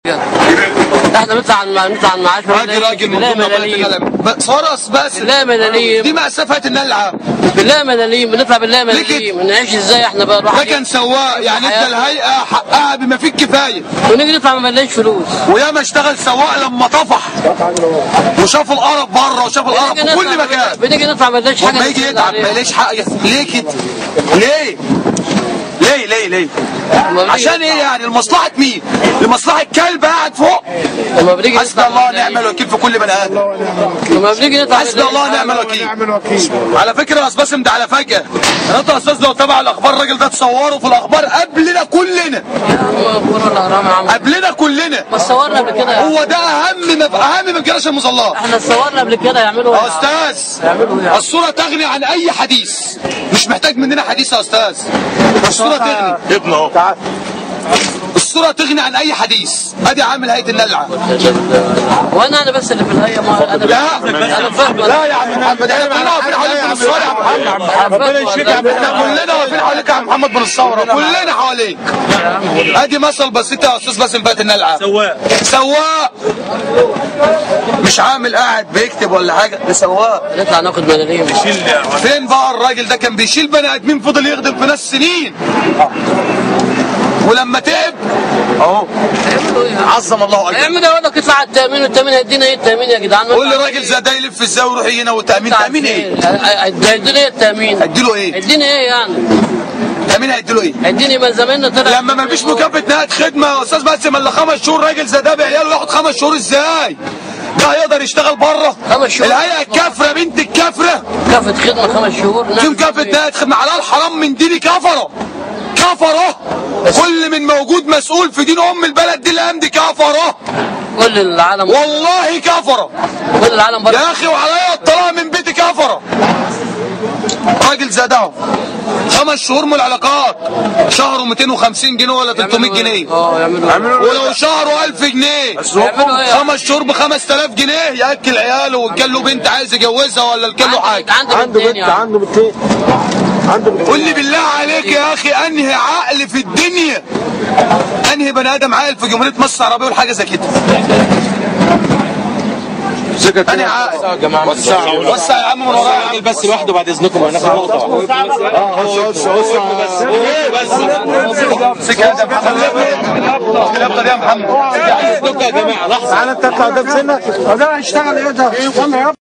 احنا بنطلع عن نطلع عن معاش راجل راجل من لا ضمن بلد ملاليم القلم بس فرص بس لا ملاليم دي مسافة النلعة بالله ملاليم بنطلع بالله كده؟ ملاليم نعيش ازاي احنا بقى ده نروح كان سواق يعني ادى الهيئة حقها بما فيه الكفاية ونيجي نطلع ما بنلاقيش فلوس وياما اشتغل سواق لما طفح وشاف القرف بره وشاف القرف بنيجي في كل نطلع- مكان بنيجي نطلع ما بنلاقيش حاجه لما يجي نسند يتعب عليها. ما يلاقيش حق ليه كده؟ ليه؟ ليه ليه ليه؟ لما بنيجي عشان ايه يعني لمصلحة مين؟ لمصلحة كلب قاعد فوق لما بنيجي حسبي نطلع الله ملاليم. ونعم الوكيل في كل بني ادم لما بنيجي نطلع حسبي الله ونعم الوكيل على فكره يا استاذ باسم ده على فجاه انت يا استاذ لو تابع الاخبار الراجل ده تصوره في الاخبار قبلنا كلنا كرة الاهرام يا عم قبلنا كلنا ما صورنا قبل كده يا عم. هو ده اهم ما اهم من جراش المظلات احنا صورنا قبل كده يعملوا يا استاذ يعملوا ايه الصوره تغني عن اي حديث مش محتاج مننا حديث يا استاذ الصوره تغني ابنه اهو الصوره تغني عن اي حديث ادي عامل هيئه النلعه وانا انا بس اللي في الهيئه ما انا لا انا فاهم لا يا عم محمد احنا كلنا واقفين حواليك بن الثوره يا محمد ربنا يشفيك يا عم احنا كلنا واقفين حواليك يا محمد بن الثوره كلنا حواليك ادي مثل بسيط يا استاذ باسم فات النلعه سواق سواق مش عامل قاعد بيكتب ولا حاجه ده سواق نطلع ناخد ملاليم شيل فين بقى الراجل ده كان بيشيل بني ادمين فضل يخدم في ناس سنين ولما تعب اهو يعملوا ايه عظم الله اجره اعمل يقول لك يطلع على التامين والتامين هيدينا ايه التامين يا جدعان قول لي راجل زي ده يلف ازاي ويروح هنا وتامين تامين ايه؟ هيدينا ايه التامين هيديله ايه؟ هيدينا ايه يعني تامين هيديله ايه؟ هيديني ما زماننا طلع لما ما فيش مكافاه نهايه خدمه يا استاذ باسم الا خمس شهور راجل زي ده بعياله ياخد خمس شهور ازاي؟ ده هيقدر يشتغل بره؟ خمس شهور. الهيئه الكافره بنت الكافره كافة خدمة خمس شهور في مكافاه نهايه خدمه على الحرام من ديني كفره كفره كل من موجود مسؤول في دين ام البلد دي اللي دي كفره كل العالم والله كفره كل العالم بره يا اخي وعليا الطلاق من بيتي كفره راجل زي ده خمس شهور من العلاقات شهره 250 جنيه ولا 300 جنيه اه يعملوا ولو شهره 1000 جنيه يعملوا ايه خمس شهور ب 5000 جنيه ياكل عياله وان كان له بنت عايز يجوزها ولا كان له حاجه عنده بنت عنده بنتين عنده بنتين قول لي بالله عليك يا اخي انهي عقل في الدنيا انهي بني ادم عاقل في جمهوريه مصر العربيه يقول حاجه زي كده انهي عقل وسع يا عم من ورايا راجل بس لوحده بعد اذنكم هناخد نقطه امسك هذا يا محمد الابطال يا محمد اذنكم يا جماعه لحظه تعالى انت اطلع قدام سنك ده هيشتغل ايه ده